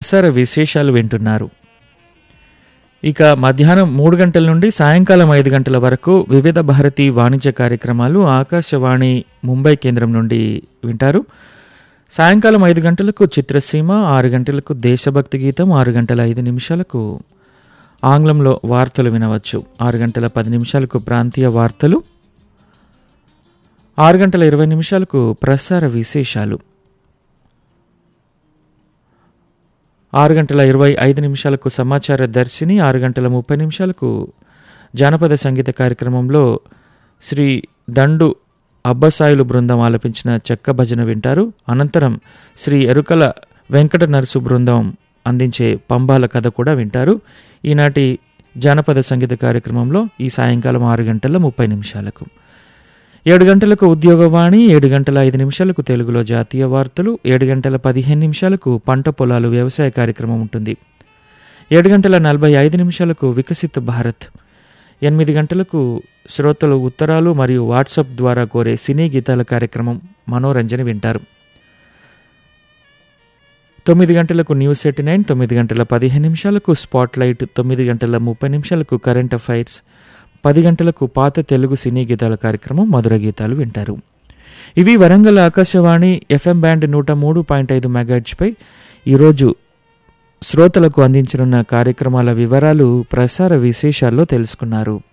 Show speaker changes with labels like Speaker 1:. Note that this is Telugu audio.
Speaker 1: ప్రసార విశేషాలు వింటున్నారు ఇక మధ్యాహ్నం మూడు గంటల నుండి సాయంకాలం ఐదు గంటల వరకు వివిధ భారతి వాణిజ్య కార్యక్రమాలు ఆకాశవాణి ముంబై కేంద్రం నుండి వింటారు సాయంకాలం ఐదు గంటలకు చిత్రసీమ ఆరు గంటలకు దేశభక్తి గీతం ఆరు గంటల ఐదు నిమిషాలకు ఆంగ్లంలో వార్తలు వినవచ్చు ఆరు గంటల పది నిమిషాలకు ప్రాంతీయ వార్తలు ఆరు గంటల ఇరవై నిమిషాలకు ప్రసార విశేషాలు ఆరు గంటల ఇరవై ఐదు నిమిషాలకు సమాచార దర్శిని ఆరు గంటల ముప్పై నిమిషాలకు జానపద సంగీత కార్యక్రమంలో శ్రీ దండు అబ్బసాయిలు బృందం ఆలపించిన చెక్క భజన వింటారు అనంతరం శ్రీ ఎరుకల వెంకట నరసు బృందం అందించే పంబాల కథ కూడా వింటారు ఈనాటి జానపద సంగీత కార్యక్రమంలో ఈ సాయంకాలం ఆరు గంటల ముప్పై నిమిషాలకు ఏడు గంటలకు ఉద్యోగవాణి ఏడు గంటల ఐదు నిమిషాలకు తెలుగులో జాతీయ వార్తలు ఏడు గంటల పదిహేను నిమిషాలకు పంట పొలాలు వ్యవసాయ కార్యక్రమం ఉంటుంది ఏడు గంటల నలభై ఐదు నిమిషాలకు వికసిత్ భారత్ ఎనిమిది గంటలకు శ్రోతలు ఉత్తరాలు మరియు వాట్సాప్ ద్వారా కోరే సినీ గీతాల కార్యక్రమం మనోరంజన వింటారు తొమ్మిది గంటలకు న్యూస్ ఎయిటీ నైన్ తొమ్మిది గంటల పదిహేను నిమిషాలకు స్పాట్ లైట్ తొమ్మిది గంటల ముప్పై నిమిషాలకు కరెంట్ అఫైర్స్ పది గంటలకు పాత తెలుగు సినీ గీతాల కార్యక్రమం మధుర గీతాలు వింటారు ఇవి వరంగల్ ఆకాశవాణి ఎఫ్ఎం బ్యాండ్ నూట మూడు పాయింట్ ఐదు మెగాహెచ్పై ఈరోజు శ్రోతలకు అందించనున్న కార్యక్రమాల వివరాలు ప్రసార విశేషాల్లో తెలుసుకున్నారు